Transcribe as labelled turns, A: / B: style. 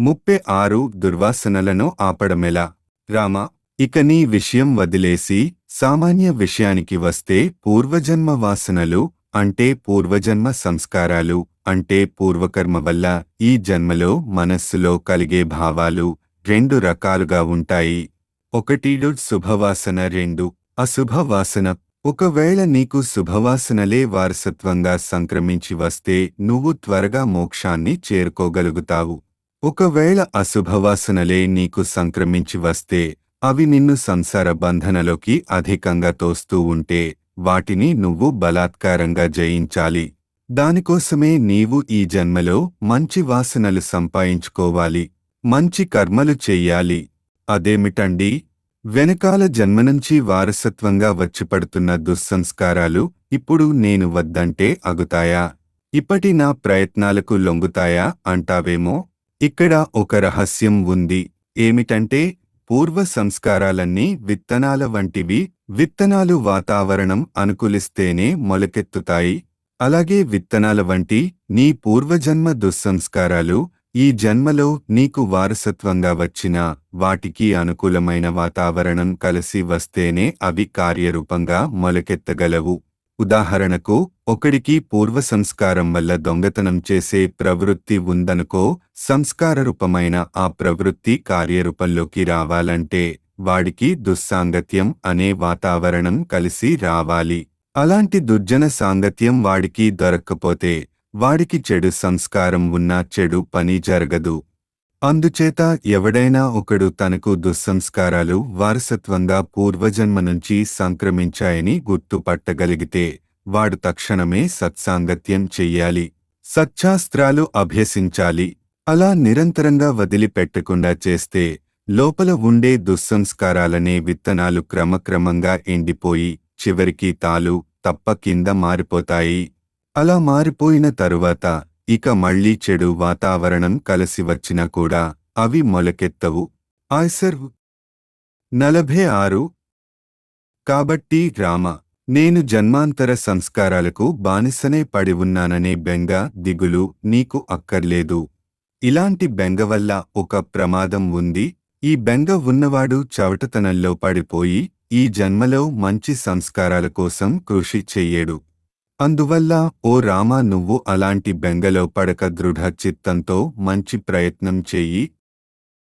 A: ముప్పై ఆరు దుర్వాసనలను ఆపడమెలా రామ ఇక నీ విషయం వదిలేసి సామాన్య విషయానికి వస్తే పూర్వజన్మ వాసనలు అంటే పూర్వజన్మ సంస్కారాలు అంటే పూర్వకర్మ వల్ల ఈ జన్మలో మనస్సులో కలిగే భావాలు రెండు రకాలుగా ఉంటాయి ఒకటి శుభవాసన రెండు అశుభవాసన ఒకవేళ నీకు శుభవాసనలే వారసత్వంగా సంక్రమించి వస్తే నువ్వు త్వరగా మోక్షాన్ని చేరుకోగలుగుతావు ఒకవేళ అశుభవాసనలే నీకు సంక్రమించి వస్తే అవి నిన్ను సంసార బంధనలోకి అధికంగా తోస్తూ ఉంటే వాటిని నువ్వు బలాత్కారంగా జయించాలి దానికోసమే నీవు ఈ జన్మలో మంచి వాసనలు సంపాదించుకోవాలి మంచి కర్మలు చెయ్యాలి అదేమిటండి వెనకాల జన్మనుంచి వారసత్వంగా వచ్చిపడుతున్న దుస్సంస్కారాలు ఇప్పుడు నేను వద్దంటే అగుతాయా ఇప్పటి నా ప్రయత్నాలకు లొంగుతాయా అంటావేమో ఇక్కడ ఒక రహస్యం ఉంది ఏమిటంటే పూర్వ సంస్కారాలన్నీ విత్తనాల వంటివి విత్తనాలు వాతావరణం అనుకూలిస్తేనే మొలకెత్తుతాయి అలాగే విత్తనాల వంటి నీ పూర్వజన్మ దుస్సంస్కారాలు ఈ జన్మలో నీకు వారసత్వంగా వచ్చిన వాటికి అనుకూలమైన వాతావరణం కలిసి వస్తేనే అవి కార్యరూపంగా మొలకెత్తగలవు ఉదాహరణకు ఒకడికి పూర్వ సంస్కారం వల్ల దొంగతనం చేసే ప్రవృత్తి ఉందనుకో సంస్కార రూపమైన ఆ ప్రవృత్తి కార్యరూపంలోకి రావాలంటే వాడికి దుస్సాంగత్యం అనే వాతావరణం కలిసి రావాలి అలాంటి దుర్జన సాంగత్యం వాడికి దొరక్కపోతే వాడికి చెడు సంస్కారం ఉన్నా చెడు పని జరగదు అందుచేత ఎవడైనా ఒకడు తనకు దుస్సంస్కారాలు వారసత్వంగా పూర్వజన్మ నుంచి సంక్రమించాయని గుర్తుపట్టగలిగితే వాడు తక్షణమే సత్సాంగత్యం చెయ్యాలి సత్శాస్త్రాలు అభ్యసించాలి అలా నిరంతరంగా వదిలిపెట్టకుండా చేస్తే లోపల ఉండే దుస్సంస్కారాలనే విత్తనాలు క్రమక్రమంగా ఎండిపోయి చివరికి తాలు తప్ప కింద మారిపోతాయి అలా మారిపోయిన తరువాత ఇక మళ్లీ చెడు వాతావరణం కలిసి వచ్చినా కూడా అవి మొలకెత్తవు ఆయ్సర్ నలభై ఆరు కాబట్టి రామ నేను జన్మాంతర సంస్కారాలకు బానిసనే పడి ఉన్నాననే బెంగ దిగులు నీకు అక్కర్లేదు ఇలాంటి బెంగ వల్ల ఒక ప్రమాదం ఉంది ఈ బెంగ ఉన్నవాడు చవటతనంలో పడిపోయి ఈ జన్మలో మంచి సంస్కారాల కోసం కృషి చెయ్యడు అందువల్ల ఓ రామ నువ్వు అలాంటి బెంగలో పడక దృఢ చిత్తంతో మంచి ప్రయత్నం చెయ్యి